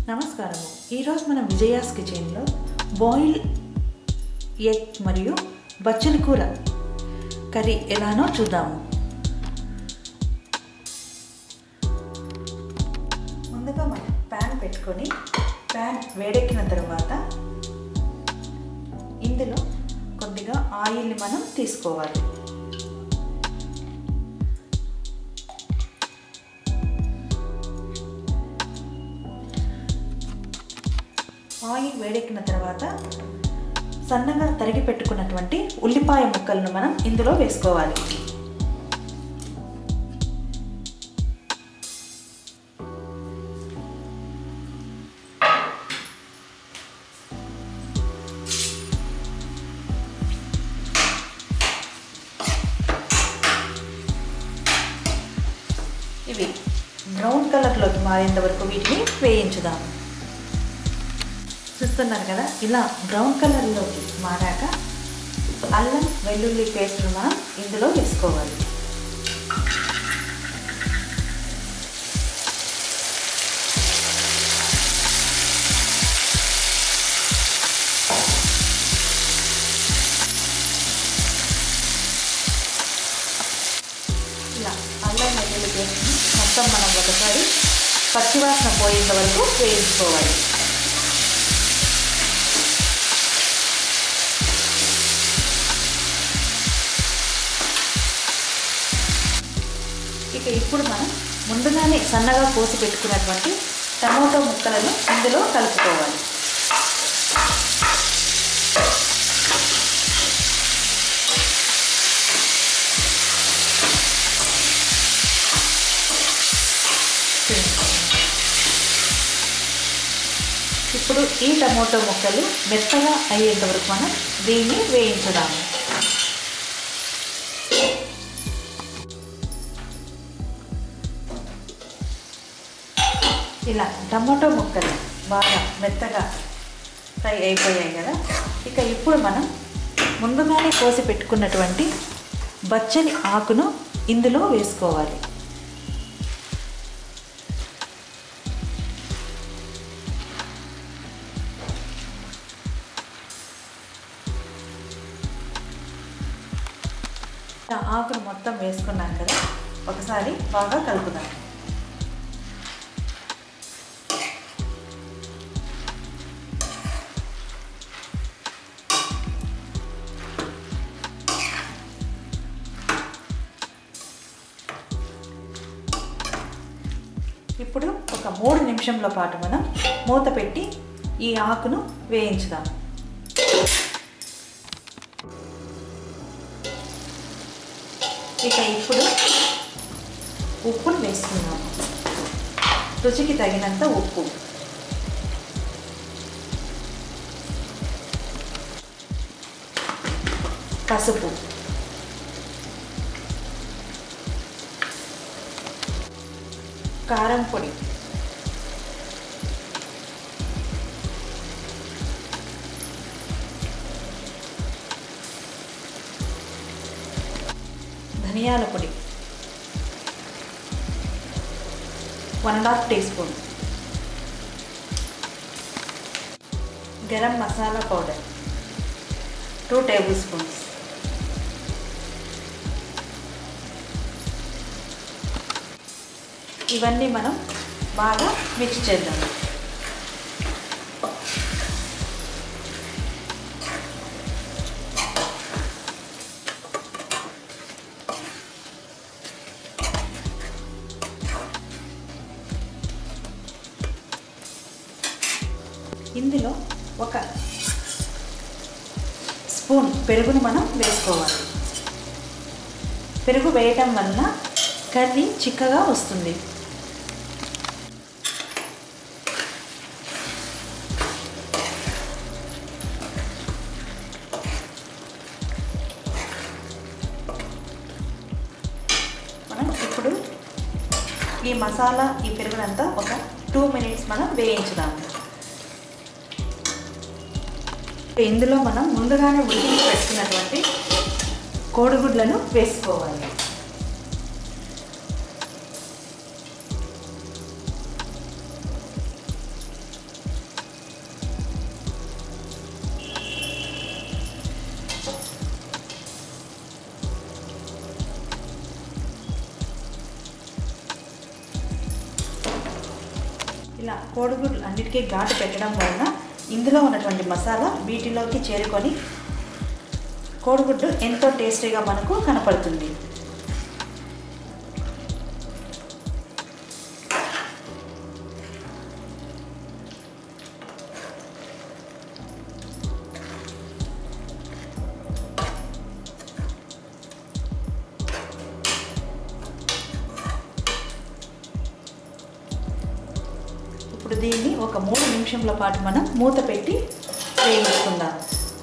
నమస్కారము ఈరోజు మనం విజయాస్ కిచెన్లో బాయిల్ ఎగ్ మరియు బచ్చలి కూర కర్రీ ఎలానో చూద్దాము ముందుగా మనం ప్యాన్ పెట్టుకొని ప్యాన్ వేడెక్కిన తర్వాత ఇందులో కొద్దిగా ఆయిల్ని మనం తీసుకోవాలి ఆయిల్ వేడెక్కిన తర్వాత సన్నగా తరిగి పెట్టుకున్నటువంటి ఉల్లిపాయ ముక్కలను మనం ఇందులో వేసుకోవాలి ఇవి బ్రౌన్ కలర్లోకి మారేంత వరకు వీటిని వేయించుదాము చూస్తున్నారు కదా ఇలా బ్రౌన్ కలర్లోకి మారాక అల్లం వెల్లుల్లి పేస్ట్ మనం ఇందులో వేసుకోవాలి ఇలా అల్లం వెల్లుల్లి పేస్ట్ మొత్తం మనం ఒకసారి పచ్చివాసన పోయేంత వరకు వేయించుకోవాలి ఇక ఇప్పుడు మనం ముందుగానే సన్నగా కోసి పెట్టుకున్నటువంటి టమోటో ముక్కలను ఇందులో కలుపుకోవాలి ఇప్పుడు ఈ టమోటో ముక్కలు మెత్తగా అయ్యేంత వరకు మనం దీన్ని వేయించుదాము ఇలా టమాటో ముక్కలు బాగా మెత్తగా ఫ్రై అయిపోయాయి కదా ఇక ఇప్పుడు మనం ముందుగానే కోసి పెట్టుకున్నటువంటి బచ్చని ఆకును ఇందులో వేసుకోవాలి ఆకును మొత్తం వేసుకున్నాం కదా ఒకసారి బాగా కలుపుదాం ఇప్పుడు ఒక మూడు నిమిషంల పాటు మనం మూత పెట్టి ఈ ఆకును వేయించుదాం ఇక ఇప్పుడు ఉప్పును వేసుకుందాము రుచికి తగినంత ఉప్పు పసుపు కారం పొడి ధనియాల పొడి one and half teaspoon garam masala powder two tablespoons ఇవన్నీ మనం బాగా మిక్స్ చేద్దాం ఇందులో ఒక స్పూన్ పెరుగును మనం వేసుకోవాలి పెరుగు వేయటం వలన కర్రీ చిక్కగా వస్తుంది మనం ఇప్పుడు ఈ మసాలా ఈ పెరుగునంతా ఒక టూ మినిట్స్ మనం వేయించుదాము ఇందులో మనం ముందుగానే ఉడికించి పెట్టుకున్నటువంటి కోడిగుడ్లను వేసుకోవాలి ఇలా కోడిగుడ్లు అన్నిటికీ ఘాటు పెట్టడం వలన ఇందులో ఉన్నటువంటి మసాలా వీటిలోకి చేరుకొని కోడిగుడ్డు ఎంతో టేస్టీగా మనకు కనపడుతుంది ఇప్పుడు దీన్ని ఒక మూడు నిమిషంల పాటు మనం మూత పెట్టి వేయించుకుందాం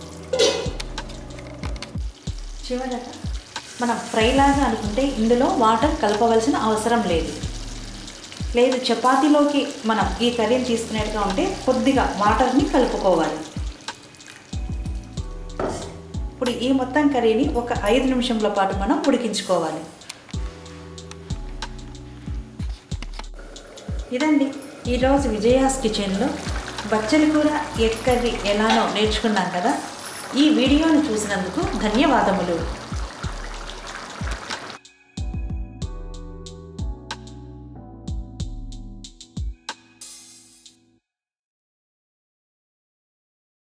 చివరగా మనం ఫ్రై లాగా అనుకుంటే ఇందులో వాటర్ కలపవలసిన అవసరం లేదు లేదు చపాతీలోకి మనం ఈ కర్రీని తీసుకునేట్టుగా ఉంటే కొద్దిగా వాటర్ని కలుపుకోవాలి ఇప్పుడు ఈ మొత్తం కర్రీని ఒక ఐదు నిమిషంల పాటు మనం ఉడికించుకోవాలి ఇదండి ఈరోజు విజయాస్ కిచెన్లో బచ్చలి కూర ఎగ్ కర్రీ ఎలానో నేర్చుకున్నాం కదా ఈ వీడియోను చూసినందుకు ధన్యవాదములు